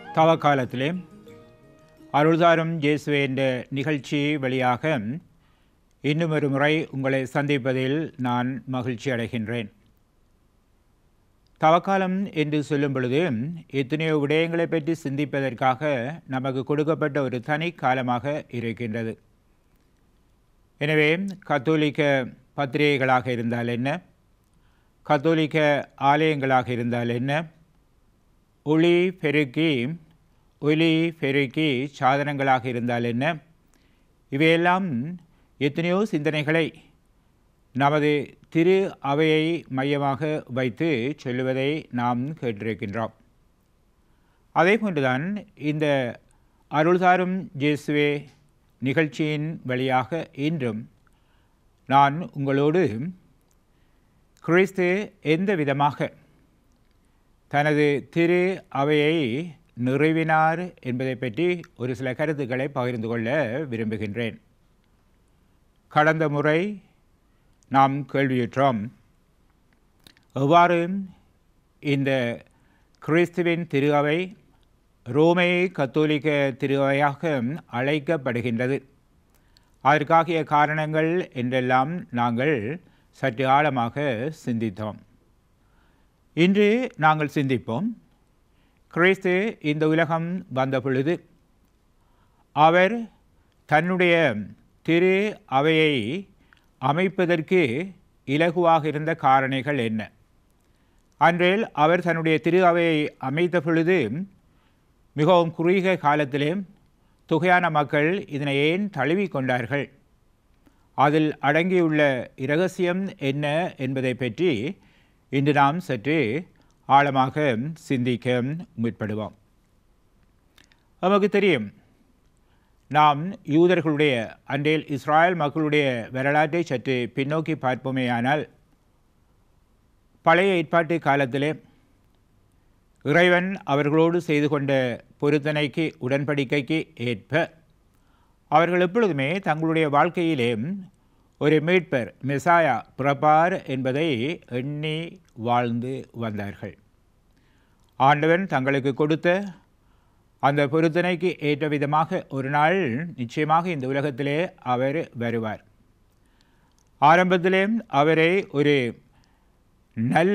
தவக்காலத்திலே அருள்தாரும் இயேசுவே என்ற நிகழ்ச்சி வழியாக இன்னும் ஒரு முறை உங்களை சந்திப்பதில் நான் மகிழ்ச்சி அடைகின்றேன் தவக்காலம் என்று சொல்லும் பொழுது எத்தனையோ விடயங்களை பற்றி சிந்திப்பதற்காக நமக்கு கொடுக்கப்பட்ட ஒரு தனி காலமாக இருக்கின்றது எனவே கத்தோலிக்க பத்திரிகைகளாக இருந்தால் என்ன கத்தோலிக்க ஆலயங்களாக இருந்தால் என்ன ஒளி பெருக்கி ஒலி பெருக்கி சாதனங்களாக இருந்தால் என்ன இவையெல்லாம் எத்தனையோ சிந்தனைகளை நமது திரு அவையை மையமாக வைத்து சொல்லுவதை நாம் கேட்டிருக்கின்றோம் அதே போன்றுதான் இந்த அருள்தாரும் ஜேசுவே நிகழ்ச்சியின் வழியாக இன்றும் நான் உங்களோடு கிறிஸ்து எந்த விதமாக தனது திரு அவையை நிறைவினார் என்பதை பற்றி ஒரு சில கருத்துக்களை பகிர்ந்து கொள்ள விரும்புகின்றேன் கடந்த முறை நாம் கேள்வியுற்றோம் எவ்வாறு இந்த கிறிஸ்துவின் திரு அவை ரோமை கத்தோலிக்க திரு அவையாக அழைக்கப்படுகின்றது அதற்காகிய காரணங்கள் என்றெல்லாம் நாங்கள் சற்று ஆழமாக சிந்தித்தோம் இன்று நாங்கள் சிந்திப்போம் கிறிஸ்து இந்த உலகம் வந்த பொழுது அவர் தன்னுடைய திரு அவையை அமைப்பதற்கு இலகுவாக இருந்த காரணிகள் என்ன அன்றில் அவர் தன்னுடைய திரு அவையை அமைத்த பொழுது மிகவும் குறுகிய காலத்திலே தொகையான மக்கள் இதனை ஏன் தழுவி கொண்டார்கள் அதில் அடங்கியுள்ள இரகசியம் என்ன என்பதை பற்றி இன்று நாம் சற்று ஆழமாக சிந்திக்க முற்படுவோம் நமக்கு தெரியும் நாம் யூதர்களுடைய அன்றையில் இஸ்ராயல் மக்களுடைய வரலாற்றை சற்று பின்னோக்கி பார்ப்போமேயானால் பழைய ஏற்பாட்டு காலத்திலே இறைவன் அவர்களோடு செய்து கொண்ட பொருத்தனைக்கு உடன்படிக்கைக்கு ஏற்ப அவர்கள் எப்பொழுதுமே தங்களுடைய வாழ்க்கையிலே ஒரு மீட்பர் மெசாயா பிரபார் என்பதை எண்ணி வாழ்ந்து வந்தார்கள் ஆண்டவன் தங்களுக்கு கொடுத்த அந்த பொருத்தனைக்கு ஏற்ற விதமாக ஒரு நாள் நிச்சயமாக இந்த உலகத்திலே அவர் வருவார் ஆரம்பத்திலே அவரை ஒரு நல்ல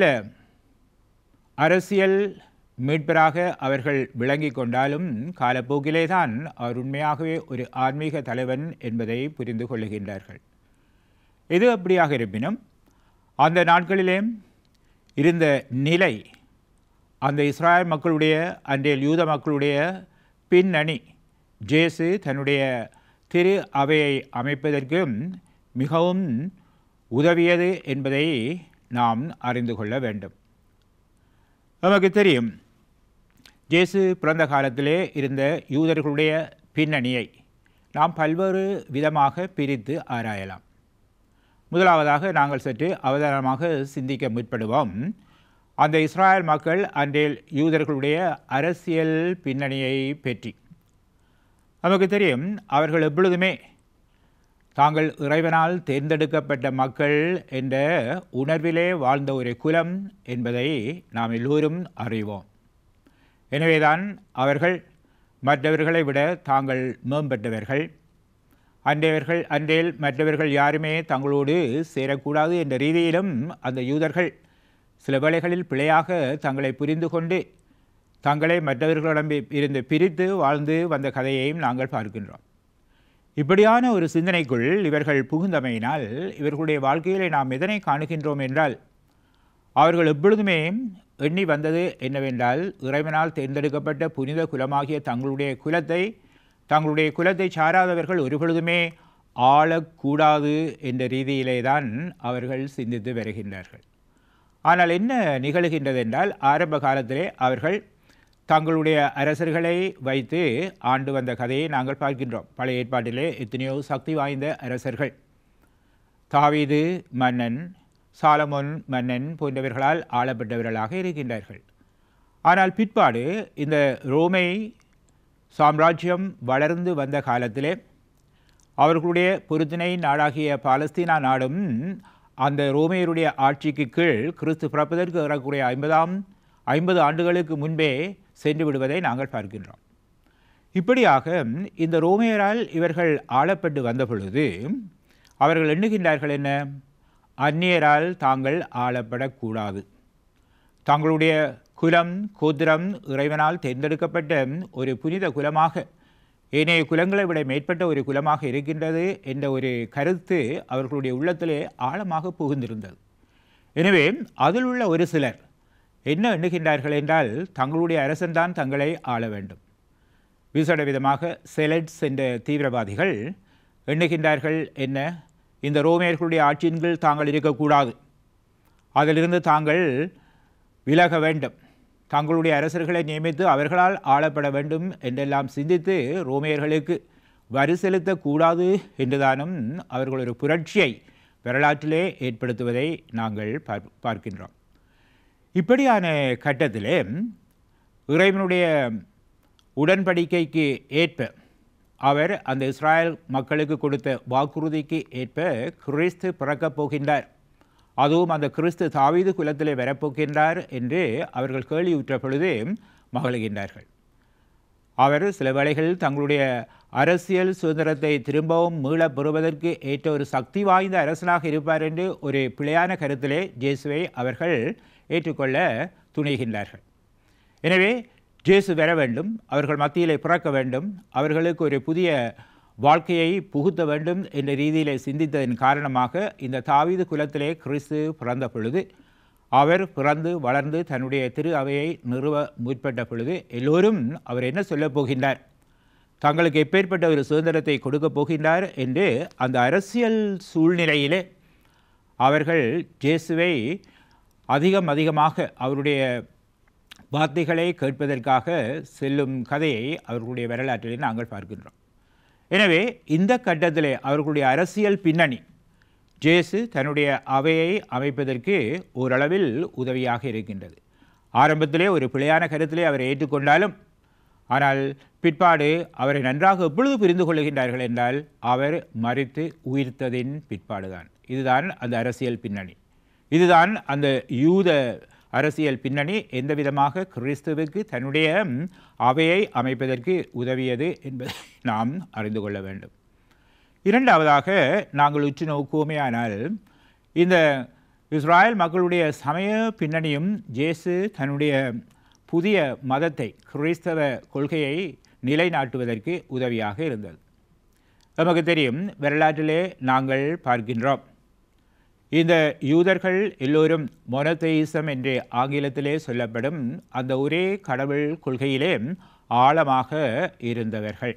அரசியல் மீட்பராக அவர்கள் விளங்கி கொண்டாலும் காலப்போக்கிலே தான் அவர் உண்மையாகவே ஒரு ஆன்மீக தலைவன் என்பதை புரிந்து கொள்ளுகின்றார்கள் இது அப்படியாக இருப்பினும் அந்த நாட்களிலே இருந்த நிலை அந்த இஸ்ராயல் மக்களுடைய அன்றைய யூத மக்களுடைய பின்னணி ஜேசு தன்னுடைய திரு அவையை அமைப்பதற்கு மிகவும் உதவியது என்பதை நாம் அறிந்து கொள்ள வேண்டும் நமக்கு தெரியும் ஜேசு பிறந்த காலத்திலே இருந்த யூதர்களுடைய பின்னணியை நாம் பல்வேறு விதமாக பிரித்து ஆராயலாம் முதலாவதாக நாங்கள் சற்று அவதானமாக சிந்திக்க முற்படுவோம் அந்த இஸ்ராயல் மக்கள் அன்றையில் யூதர்களுடைய அரசியல் பின்னணியை பற்றி நமக்கு தெரியும் அவர்கள் எப்பொழுதுமே தாங்கள் இறைவனால் தேர்ந்தெடுக்கப்பட்ட மக்கள் என்ற உணர்விலே வாழ்ந்த ஒரு குலம் என்பதை நாம் எல்லோரும் அறிவோம் எனவேதான் அவர்கள் மற்றவர்களை விட தாங்கள் மேம்பட்டவர்கள் அன்றையவர்கள் அன்றையில் மற்றவர்கள் யாருமே தங்களோடு சேரக்கூடாது என்ற ரீதியிலும் அந்த யூதர்கள் சில வேளைகளில் பிழையாக தங்களை புரிந்து கொண்டு தங்களை மற்றவர்களிடம் இருந்து பிரித்து வாழ்ந்து வந்த கதையையும் நாங்கள் பார்க்கின்றோம் இப்படியான ஒரு சிந்தனைக்குள் இவர்கள் புகுந்தமையினால் இவர்களுடைய வாழ்க்கையிலே நாம் எதனை காணுகின்றோம் என்றால் அவர்கள் எப்பொழுதுமே எண்ணி வந்தது என்னவென்றால் இறைவனால் தேர்ந்தெடுக்கப்பட்ட புனித குலமாகிய தங்களுடைய குலத்தை தங்களுடைய குலத்தை சாராதவர்கள் ஒரு பொழுதுமே ஆளக்கூடாது என்ற ரீதியிலே தான் அவர்கள் சிந்தித்து வருகின்றார்கள் ஆனால் என்ன நிகழ்கின்றது என்றால் ஆரம்ப காலத்திலே அவர்கள் தங்களுடைய அரசர்களை வைத்து ஆண்டு வந்த கதையை நாங்கள் பார்க்கின்றோம் பழைய ஏற்பாட்டிலே எத்தனையோ சக்தி வாய்ந்த அரசர்கள் தாவீது மன்னன் சாலமோன் மன்னன் போன்றவர்களால் ஆளப்பட்டவர்களாக இருக்கின்றார்கள் ஆனால் பிற்பாடு இந்த ரோமை சாம்ராஜ்யம் வளர்ந்து வந்த காலத்திலே அவர்களுடைய பொருத்தினை நாடாகிய பாலஸ்தீனா நாடும் அந்த ரோமையருடைய ஆட்சிக்கு கீழ் கிறிஸ்து பிறப்பதற்கு ஏறக்குறைய ஐம்பதாம் ஐம்பது ஆண்டுகளுக்கு முன்பே சென்று விடுவதை நாங்கள் பார்க்கின்றோம் இப்படியாக இந்த ரோமையரால் இவர்கள் ஆளப்பட்டு வந்த பொழுது அவர்கள் எண்ணுகின்றார்கள் என்ன அந்நியரால் தாங்கள் ஆளப்படக்கூடாது தங்களுடைய குலம் கோத்திரம் இறைவனால் தேர்ந்தெடுக்கப்பட்ட ஒரு புனித குலமாக ஏனைய குலங்களை விட மேற்பட்ட ஒரு குலமாக இருக்கின்றது என்ற ஒரு கருத்து அவர்களுடைய உள்ளத்திலே ஆழமாக புகுந்திருந்தது எனவே அதில் உள்ள ஒரு சிலர் என்ன எண்ணுகின்றார்கள் என்றால் தங்களுடைய அரசன்தான் தங்களை ஆள வேண்டும் விசேட விதமாக செலட்ஸ் என்ற தீவிரவாதிகள் எண்ணுகின்றார்கள் என்ன இந்த ரோமியர்களுடைய ஆட்சியின் கீழ் தாங்கள் இருக்கக்கூடாது அதிலிருந்து தாங்கள் விலக வேண்டும் தங்களுடைய அரசர்களை நியமித்து அவர்களால் ஆளப்பட வேண்டும் என்றெல்லாம் சிந்தித்து ரோமியர்களுக்கு வரி செலுத்தக்கூடாது என்றுதானும் அவர்கள் ஒரு புரட்சியை வரலாற்றிலே ஏற்படுத்துவதை நாங்கள் பார் பார்க்கின்றோம் இப்படியான கட்டத்திலே இறைவனுடைய உடன்படிக்கைக்கு ஏற்ப அவர் அந்த இஸ்ராயல் மக்களுக்கு கொடுத்த வாக்குறுதிக்கு ஏற்ப கிறிஸ்து பிறக்கப் போகின்றார் அதுவும் அந்த கிறிஸ்து தாவீது குலத்திலே வரப்போகின்றார் என்று அவர்கள் கேள்வியுற்ற பொழுது மகிழ்கின்றார்கள் அவர் சில வேளைகளில் தங்களுடைய அரசியல் சுதந்திரத்தை திரும்பவும் மீளப் பெறுவதற்கு ஏற்ற ஒரு சக்தி வாய்ந்த அரசனாக இருப்பார் என்று ஒரு பிழையான கருத்திலே ஜேசுவை அவர்கள் ஏற்றுக்கொள்ள துணிகின்றார்கள் எனவே ஜேசு வர வேண்டும் அவர்கள் மத்தியிலே பிறக்க வேண்டும் அவர்களுக்கு ஒரு புதிய வாழ்க்கையை புகுத்த வேண்டும் என்ற ரீதியிலே சிந்தித்ததன் காரணமாக இந்த தாவீது குலத்திலே கிறிஸ்து பிறந்த பொழுது அவர் பிறந்து வளர்ந்து தன்னுடைய திரு அவையை நிறுவ முற்பட்ட பொழுது எல்லோரும் அவர் என்ன சொல்லப் போகின்றார் தங்களுக்கு எப்பேற்பட்ட ஒரு சுதந்திரத்தை கொடுக்கப் போகின்றார் என்று அந்த அரசியல் சூழ்நிலையிலே அவர்கள் ஜேசுவை அதிகம் அதிகமாக அவருடைய வார்த்தைகளை கேட்பதற்காக செல்லும் கதையை அவர்களுடைய வரலாற்றிலே நாங்கள் பார்க்கின்றோம் எனவே இந்த கட்டத்திலே அவர்களுடைய அரசியல் பின்னணி ஜேசு தன்னுடைய அவையை அமைப்பதற்கு ஓரளவில் உதவியாக இருக்கின்றது ஆரம்பத்திலே ஒரு பிழையான கருத்திலே அவரை ஏற்றுக்கொண்டாலும் ஆனால் பிற்பாடு அவரை நன்றாக எப்பொழுது புரிந்து கொள்ளுகின்றார்கள் என்றால் அவர் மறித்து உயிர்த்ததின் பிற்பாடுதான் இதுதான் அந்த அரசியல் பின்னணி இதுதான் அந்த யூத அரசியல் பின்னணி எந்த விதமாக கிறிஸ்துவுக்கு தன்னுடைய அவையை அமைப்பதற்கு உதவியது என்பதை நாம் அறிந்து கொள்ள வேண்டும் இரண்டாவதாக நாங்கள் உற்று நோக்குவோமேயானால் இந்த இஸ்ராயல் மக்களுடைய சமய பின்னணியும் ஜேசு தன்னுடைய புதிய மதத்தை கிறிஸ்தவ கொள்கையை நிலைநாட்டுவதற்கு உதவியாக இருந்தது நமக்கு தெரியும் வரலாற்றிலே நாங்கள் பார்க்கின்றோம் இந்த யூதர்கள் எல்லோரும் மொனத்தெயிசம் என்று ஆங்கிலத்திலே சொல்லப்படும் அந்த ஒரே கடவுள் கொள்கையிலே ஆழமாக இருந்தவர்கள்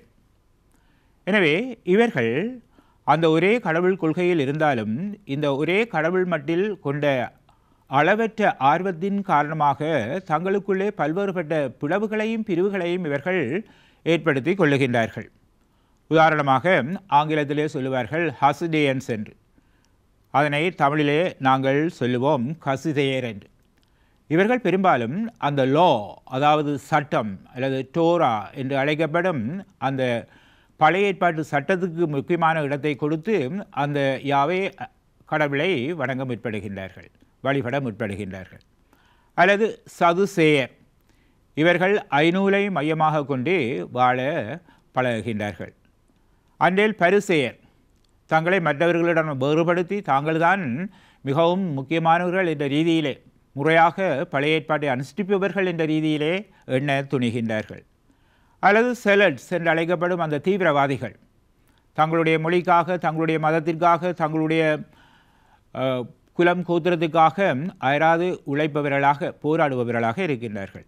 எனவே இவர்கள் அந்த ஒரே கடவுள் கொள்கையில் இருந்தாலும் இந்த ஒரே கடவுள் மட்டில் கொண்ட அளவற்ற ஆர்வத்தின் காரணமாக தங்களுக்குள்ளே பல்வேறுபட்ட பிளவுகளையும் பிரிவுகளையும் இவர்கள் ஏற்படுத்தி கொள்ளுகின்றார்கள் உதாரணமாக ஆங்கிலத்திலே சொல்லுவார்கள் ஹசுடேயன்ஸ் என்று அதனை தமிழிலே நாங்கள் சொல்லுவோம் கசிதையர் என்று இவர்கள் பெரும்பாலும் அந்த லோ அதாவது சட்டம் அல்லது டோரா என்று அழைக்கப்படும் அந்த பழைய ஏற்பாட்டு சட்டத்துக்கு முக்கியமான இடத்தை கொடுத்து அந்த யாவே கடவுளை வணங்க முற்படுகின்றார்கள் வழிபட முற்படுகின்றார்கள் அல்லது சதுசேயர் இவர்கள் ஐநூலை மையமாக கொண்டு வாழ பழகுகின்றார்கள் அன்றில் பரிசேயர் தங்களை மற்றவர்களிடம் வேறுபடுத்தி தாங்கள்தான் மிகவும் முக்கியமானவர்கள் என்ற ரீதியிலே முறையாக பழைய ஏற்பாட்டை அனுஷ்டிப்பவர்கள் என்ற ரீதியிலே எண்ண துணிகின்றார்கள் அல்லது செலட்ஸ் என்று அழைக்கப்படும் அந்த தீவிரவாதிகள் தங்களுடைய மொழிக்காக தங்களுடைய மதத்திற்காக தங்களுடைய அஹ், குலம் கோத்திரத்துக்காக அயராது உழைப்பவர்களாக போராடுபவர்களாக இருக்கின்றார்கள்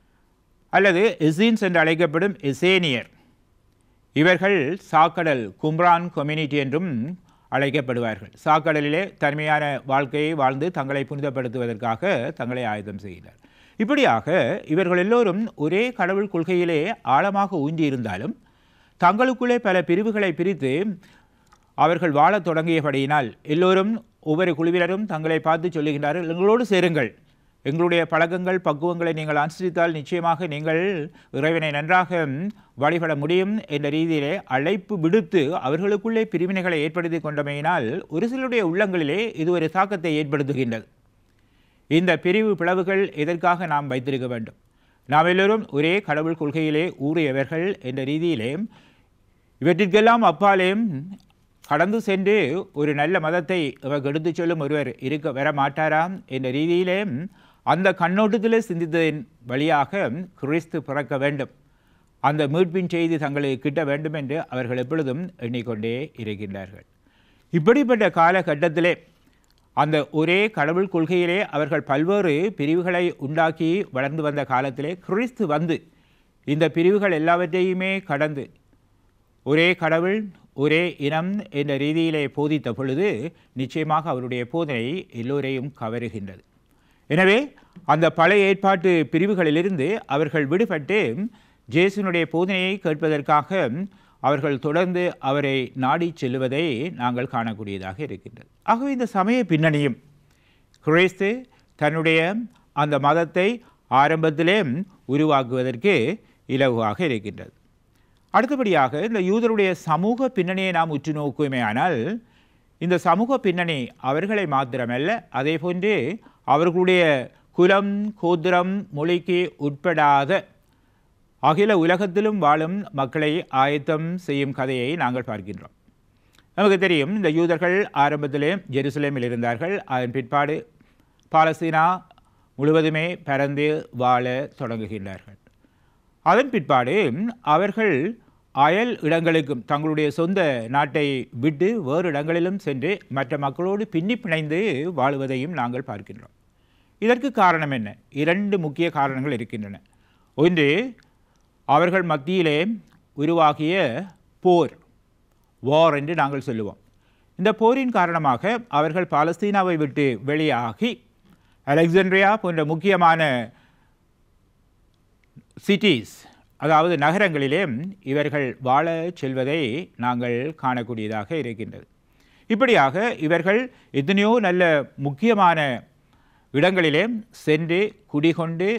அல்லது எசீன்ஸ் என்று அழைக்கப்படும் எசேனியர் இவர்கள் சாக்கடல் கும்ரான் கம்யூனிட்டி என்றும் அழைக்கப்படுவார்கள் சாக்கடலிலே தனிமையான வாழ்க்கையை வாழ்ந்து தங்களை புனிதப்படுத்துவதற்காக தங்களை ஆயுதம் செய்கிறார் இப்படியாக இவர்கள் எல்லோரும் ஒரே கடவுள் கொள்கையிலே ஆழமாக ஊன்றி இருந்தாலும் தங்களுக்குள்ளே பல பிரிவுகளை பிரித்து அவர்கள் வாழத் தொடங்கியபடியினால் எல்லோரும் ஒவ்வொரு குழுவினரும் தங்களை பார்த்து சொல்லுகின்றார்கள் எங்களோடு சேருங்கள் எங்களுடைய பழக்கங்கள் பக்குவங்களை நீங்கள் அனுசரித்தால் நிச்சயமாக நீங்கள் இறைவனை நன்றாக வழிபட முடியும் என்ற ரீதியிலே அழைப்பு விடுத்து அவர்களுக்குள்ளே பிரிவினைகளை ஏற்படுத்தி கொண்டமையினால் ஒரு சிலருடைய உள்ளங்களிலே இது ஒரு தாக்கத்தை ஏற்படுத்துகின்றது இந்த பிரிவு பிளவுகள் எதற்காக நாம் வைத்திருக்க வேண்டும் நாம் எல்லோரும் ஒரே கடவுள் கொள்கையிலே ஊறியவர்கள் என்ற ரீதியிலே இவற்றிற்கெல்லாம் அப்பாலேயும் கடந்து சென்று ஒரு நல்ல மதத்தை இவர் எடுத்துச் சொல்லும் ஒருவர் இருக்க வர மாட்டாராம் என்ற ரீதியிலே அந்த கண்ணோட்டத்தில் சிந்தித்ததின் வழியாக கிறிஸ்து பிறக்க வேண்டும் அந்த மீட்பின் செய்தி தங்களுக்கு கிட்ட வேண்டும் என்று அவர்கள் எப்பொழுதும் எண்ணிக்கொண்டே இருக்கின்றார்கள் இப்படிப்பட்ட காலகட்டத்திலே அந்த ஒரே கடவுள் கொள்கையிலே அவர்கள் பல்வேறு பிரிவுகளை உண்டாக்கி வளர்ந்து வந்த காலத்திலே கிறிஸ்து வந்து இந்த பிரிவுகள் எல்லாவற்றையுமே கடந்து ஒரே கடவுள் ஒரே இனம் என்ற ரீதியிலே போதித்த பொழுது நிச்சயமாக அவருடைய போதனை எல்லோரையும் கவருகின்றது எனவே அந்த பழைய ஏற்பாட்டு பிரிவுகளிலிருந்து அவர்கள் விடுபட்டு ஜேசுனுடைய போதனையை கேட்பதற்காக அவர்கள் தொடர்ந்து அவரை நாடி செல்லுவதை நாங்கள் காணக்கூடியதாக இருக்கின்றது ஆகவே இந்த சமய பின்னணியும் கிறிஸ்து தன்னுடைய அந்த மதத்தை ஆரம்பத்திலே உருவாக்குவதற்கு இலகுவாக இருக்கின்றது அடுத்தபடியாக இந்த யூதருடைய சமூக பின்னணியை நாம் உற்று நோக்குமே ஆனால் இந்த சமூக பின்னணி அவர்களை மாத்திரமல்ல அதே போன்று அவர்களுடைய குலம் கோத்திரம் மொழிக்கு உட்படாத அகில உலகத்திலும் வாழும் மக்களை ஆயத்தம் செய்யும் கதையை நாங்கள் பார்க்கின்றோம் நமக்கு தெரியும் இந்த யூதர்கள் ஆரம்பத்திலே ஜெருசலேமில் இருந்தார்கள் அதன் பிற்பாடு பாலஸ்தீனா முழுவதுமே பறந்து வாழ தொடங்குகின்றார்கள் அதன் பிற்பாடு அவர்கள் அயல் இடங்களுக்கும் தங்களுடைய சொந்த நாட்டை விட்டு வேறு இடங்களிலும் சென்று மற்ற மக்களோடு பின்னி பிணைந்து வாழுவதையும் நாங்கள் பார்க்கின்றோம் இதற்கு காரணம் என்ன இரண்டு முக்கிய காரணங்கள் இருக்கின்றன ஒன்று அவர்கள் மத்தியிலே உருவாகிய போர் வார் என்று நாங்கள் சொல்லுவோம் இந்த போரின் காரணமாக அவர்கள் பாலஸ்தீனாவை விட்டு வெளியாகி அலெக்சாண்ட்ரியா போன்ற முக்கியமான சிட்டிஸ் அதாவது நகரங்களிலே இவர்கள் வாழ செல்வதை நாங்கள் காணக்கூடியதாக இருக்கின்றது இப்படியாக இவர்கள் எத்தனையோ நல்ல முக்கியமான இடங்களிலே சென்று குடிகொண்டு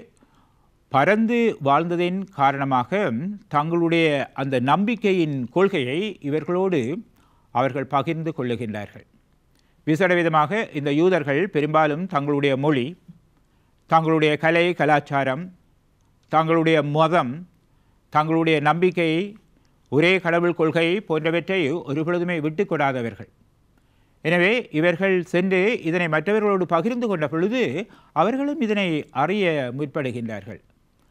பறந்து வாழ்ந்ததின் காரணமாக தங்களுடைய அந்த நம்பிக்கையின் கொள்கையை இவர்களோடு அவர்கள் பகிர்ந்து கொள்ளுகின்றார்கள் விசேட விதமாக இந்த யூதர்கள் பெரும்பாலும் தங்களுடைய மொழி தங்களுடைய கலை கலாச்சாரம் தங்களுடைய மதம் தங்களுடைய நம்பிக்கை ஒரே கடவுள் கொள்கை போன்றவற்றை ஒரு பொழுதுமே விட்டு கொடாதவர்கள் எனவே இவர்கள் சென்று இதனை மற்றவர்களோடு பகிர்ந்து கொண்ட பொழுது அவர்களும் இதனை அறிய முற்படுகின்றார்கள்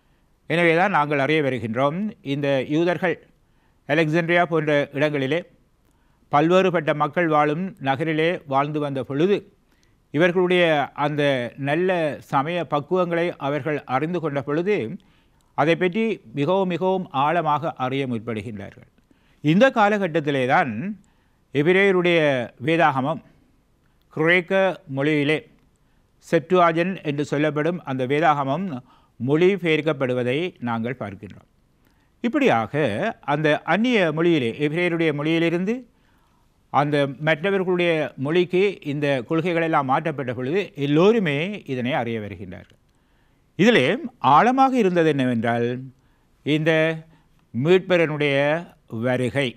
எனவே தான் நாங்கள் அறிய வருகின்றோம் இந்த யூதர்கள் அலெக்சாண்ட்ரியா போன்ற இடங்களிலே பல்வேறுபட்ட மக்கள் வாழும் நகரிலே வாழ்ந்து வந்த பொழுது இவர்களுடைய அந்த நல்ல சமய பக்குவங்களை அவர்கள் அறிந்து கொண்ட பொழுது அதை பற்றி மிகவும் மிகவும் ஆழமாக அறிய முற்படுகின்றார்கள் இந்த காலகட்டத்திலே தான் எபிரேயருடைய வேதாகமம் குரேக்க மொழியிலே செப்டுவாஜன் என்று சொல்லப்படும் அந்த வேதாகமம் மொழிபெயர்க்கப்படுவதை நாங்கள் பார்க்கின்றோம் இப்படியாக அந்த அந்நிய மொழியிலே எபிரேயருடைய மொழியிலிருந்து அந்த மற்றவர்களுடைய மொழிக்கு இந்த கொள்கைகளெல்லாம் மாற்றப்பட்ட பொழுது எல்லோருமே இதனை அறிய வருகின்றார்கள் இதிலே ஆழமாக இருந்தது என்னவென்றால் இந்த மீட்பரனுடைய வருகை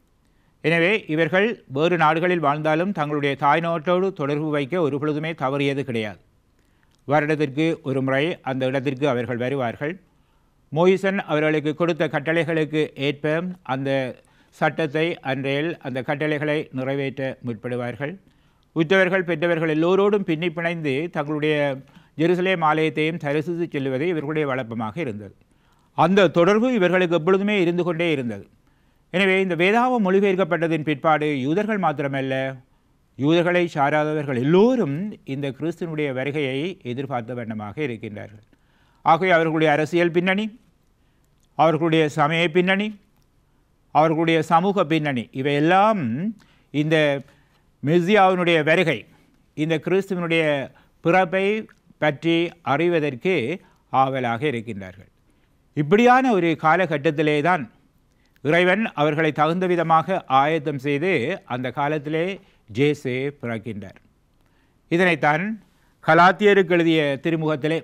எனவே இவர்கள் வேறு நாடுகளில் வாழ்ந்தாலும் தங்களுடைய தாய்நாட்டோடு தொடர்பு வைக்க ஒரு பொழுதுமே தவறியது கிடையாது வருடத்திற்கு ஒரு முறை அந்த இடத்திற்கு அவர்கள் வருவார்கள் மோயிசன் அவர்களுக்கு கொடுத்த கட்டளைகளுக்கு ஏற்ப அந்த சட்டத்தை அன்றையில் அந்த கட்டளைகளை நிறைவேற்ற முற்படுவார்கள் உற்றவர்கள் பெற்றவர்கள் எல்லோரோடும் பின்னி பிணைந்து தங்களுடைய ஜெருசலேம் ஆலயத்தையும் தரிசித்து செல்வதே இவர்களுடைய வழக்கமாக இருந்தது அந்த தொடர்பு இவர்களுக்கு எப்பொழுதுமே இருந்து கொண்டே இருந்தது எனவே இந்த வேதாவம் மொழிபெயர்க்கப்பட்டதின் பிற்பாடு யூதர்கள் மாத்திரமல்ல யூதர்களை சாராதவர்கள் எல்லோரும் இந்த கிறிஸ்துவனுடைய வருகையை எதிர்பார்த்த வண்ணமாக இருக்கின்றார்கள் ஆகவே அவர்களுடைய அரசியல் பின்னணி அவர்களுடைய சமய பின்னணி அவர்களுடைய சமூக பின்னணி இவையெல்லாம் இந்த மெஸ்ஸியாவினுடைய வருகை இந்த கிறிஸ்துவனுடைய பிறப்பை பற்றி அறிவதற்கு ஆவலாக இருக்கின்றார்கள் இப்படியான ஒரு காலகட்டத்திலே தான் இறைவன் அவர்களை தகுந்த விதமாக ஆயத்தம் செய்து அந்த காலத்திலே ஜேசு பிறக்கின்றார் இதனைத்தான் கலாத்தியருக்கு எழுதிய திருமுகத்திலே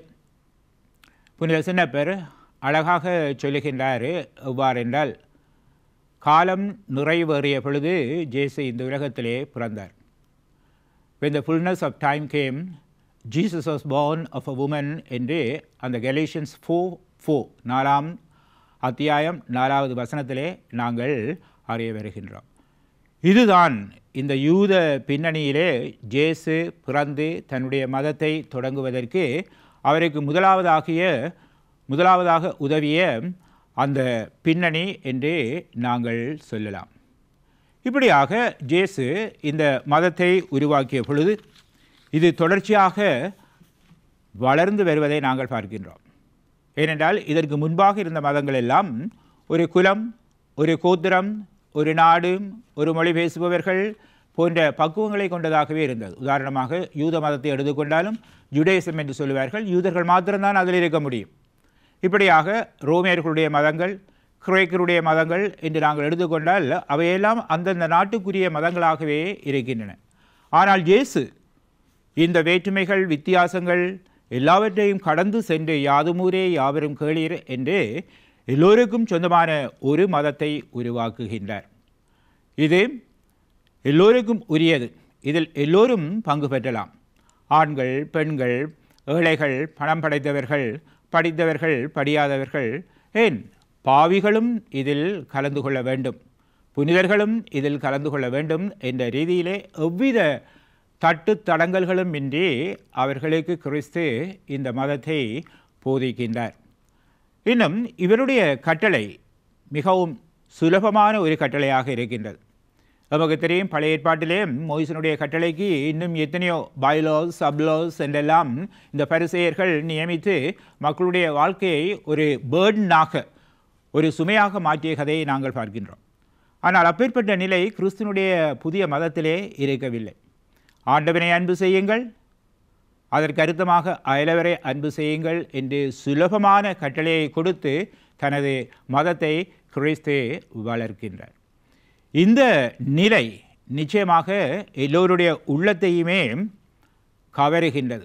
புனித சின்னப்பர் அழகாக சொல்லுகின்றார் எவ்வாறென்றால் காலம் நிறைவேறிய பொழுது ஜேசு இந்த உலகத்திலே பிறந்தார் when the fullness of time came Jesus was born of a woman என்று அந்த கலேஷியன்ஸ் ஃபோர் ஃபோ நாலாம் அத்தியாயம் நாலாவது வசனத்திலே நாங்கள் அறிய வருகின்றோம் இதுதான் இந்த யூத பின்னணியிலே ஜேசு பிறந்து தன்னுடைய மதத்தை தொடங்குவதற்கு அவருக்கு முதலாவதாகிய முதலாவதாக உதவிய அந்த பின்னணி என்று நாங்கள் சொல்லலாம் இப்படியாக ஜேசு இந்த மதத்தை உருவாக்கிய பொழுது இது தொடர்ச்சியாக வளர்ந்து வருவதை நாங்கள் பார்க்கின்றோம் ஏனென்றால் இதற்கு முன்பாக இருந்த மதங்கள் எல்லாம் ஒரு குலம் ஒரு கோத்திரம் ஒரு நாடு ஒரு மொழி பேசுபவர்கள் போன்ற பக்குவங்களை கொண்டதாகவே இருந்தது உதாரணமாக யூத மதத்தை எடுத்துக்கொண்டாலும் ஜுடேசம் என்று சொல்லுவார்கள் யூதர்கள் மாத்திரம்தான் அதில் இருக்க முடியும் இப்படியாக ரோமியர்களுடைய மதங்கள் குரேக்கருடைய மதங்கள் என்று நாங்கள் எடுத்துக்கொண்டால் அவையெல்லாம் அந்தந்த நாட்டுக்குரிய மதங்களாகவே இருக்கின்றன ஆனால் இயேசு இந்த வேற்றுமைகள் வித்தியாசங்கள் எல்லாவற்றையும் கடந்து சென்று யாதுமூரே யாவரும் கேளீர் என்று எல்லோருக்கும் சொந்தமான ஒரு மதத்தை உருவாக்குகின்றார் இது எல்லோருக்கும் உரியது இதில் எல்லோரும் பங்கு பெற்றலாம் ஆண்கள் பெண்கள் ஏழைகள் பணம் படைத்தவர்கள் படித்தவர்கள் படியாதவர்கள் ஏன் பாவிகளும் இதில் கலந்து கொள்ள வேண்டும் புனிதர்களும் இதில் கலந்து கொள்ள வேண்டும் என்ற ரீதியிலே எவ்வித தட்டு தடங்கல்களும் இன்றி அவர்களுக்கு கிறிஸ்து இந்த மதத்தை போதிக்கின்றார் இன்னும் இவருடைய கட்டளை மிகவும் சுலபமான ஒரு கட்டளையாக இருக்கின்றது நமக்கு தெரியும் பழைய ஏற்பாட்டிலே மோயிசனுடைய கட்டளைக்கு இன்னும் எத்தனையோ பைலோஸ் சப்லோஸ் என்றெல்லாம் இந்த பரிசெயர்கள் நியமித்து மக்களுடைய வாழ்க்கையை ஒரு பேர்டனாக ஒரு சுமையாக மாற்றிய கதையை நாங்கள் பார்க்கின்றோம் ஆனால் அப்பேற்பட்ட நிலை கிறிஸ்துனுடைய புதிய மதத்திலே இருக்கவில்லை ஆண்டவனை அன்பு செய்யுங்கள் அதற்கு அர்த்தமாக அயலவரை அன்பு செய்யுங்கள் என்று சுலபமான கட்டளையை கொடுத்து தனது மதத்தை கிறிஸ்து வளர்க்கின்றார் இந்த நிலை நிச்சயமாக எல்லோருடைய உள்ளத்தையுமே கவருகின்றது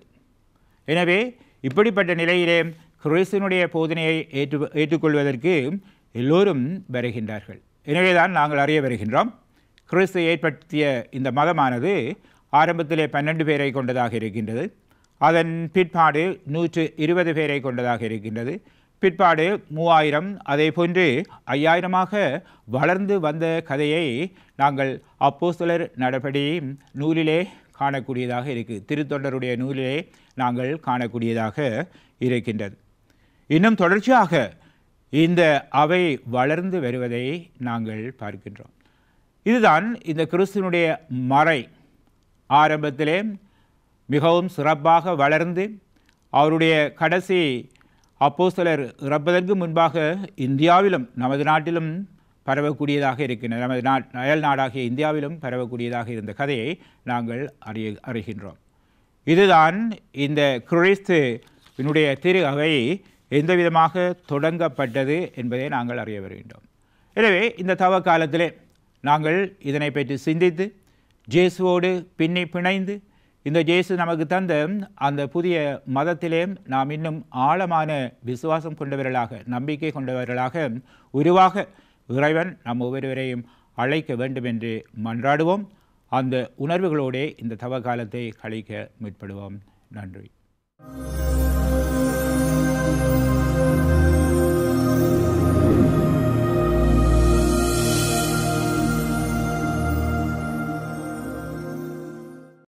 எனவே இப்படிப்பட்ட நிலையிலே கிறிஸ்துவனுடைய போதனையை ஏற்று ஏற்றுக்கொள்வதற்கு எல்லோரும் வருகின்றார்கள் எனவேதான் நாங்கள் அறிய வருகின்றோம் கிறிஸ்து ஏற்படுத்திய இந்த மதமானது ஆரம்பத்திலே பன்னெண்டு பேரை கொண்டதாக இருக்கின்றது அதன் பிற்பாடு நூற்று இருபது பேரை கொண்டதாக இருக்கின்றது பிற்பாடு மூவாயிரம் அதே போன்று ஐயாயிரமாக வளர்ந்து வந்த கதையை நாங்கள் அப்போஸ்தலர் நடபடி நூலிலே காணக்கூடியதாக இருக்குது திருத்தொண்டருடைய நூலிலே நாங்கள் காணக்கூடியதாக இருக்கின்றது இன்னும் தொடர்ச்சியாக இந்த அவை வளர்ந்து வருவதை நாங்கள் பார்க்கின்றோம் இதுதான் இந்த கிறிஸ்துவனுடைய மறை ஆரம்பத்திலே மிகவும் சிறப்பாக வளர்ந்து அவருடைய கடைசி அப்போஸ்தலர் இறப்பதற்கு முன்பாக இந்தியாவிலும் நமது நாட்டிலும் பரவக்கூடியதாக இருக்கின்றன நமது நாட் அயல் நாடாகிய இந்தியாவிலும் பரவக்கூடியதாக இருந்த கதையை நாங்கள் அறிய அறிகின்றோம் இதுதான் இந்த கிறிஸ்துவினுடைய திரு அவை எந்த விதமாக தொடங்கப்பட்டது என்பதை நாங்கள் அறிய வருகின்றோம் எனவே இந்த தவ காலத்திலே நாங்கள் இதனை பற்றி சிந்தித்து ஜேசுவோடு பின்னி பிணைந்து இந்த ஜேசு நமக்கு தந்த அந்த புதிய மதத்திலே நாம் இன்னும் ஆழமான விசுவாசம் கொண்டவர்களாக நம்பிக்கை கொண்டவர்களாக உருவாக இறைவன் நம் ஒவ்வொருவரையும் அழைக்க வேண்டும் என்று மன்றாடுவோம் அந்த உணர்வுகளோடே இந்த தவ காலத்தை கழிக்க முற்படுவோம் நன்றி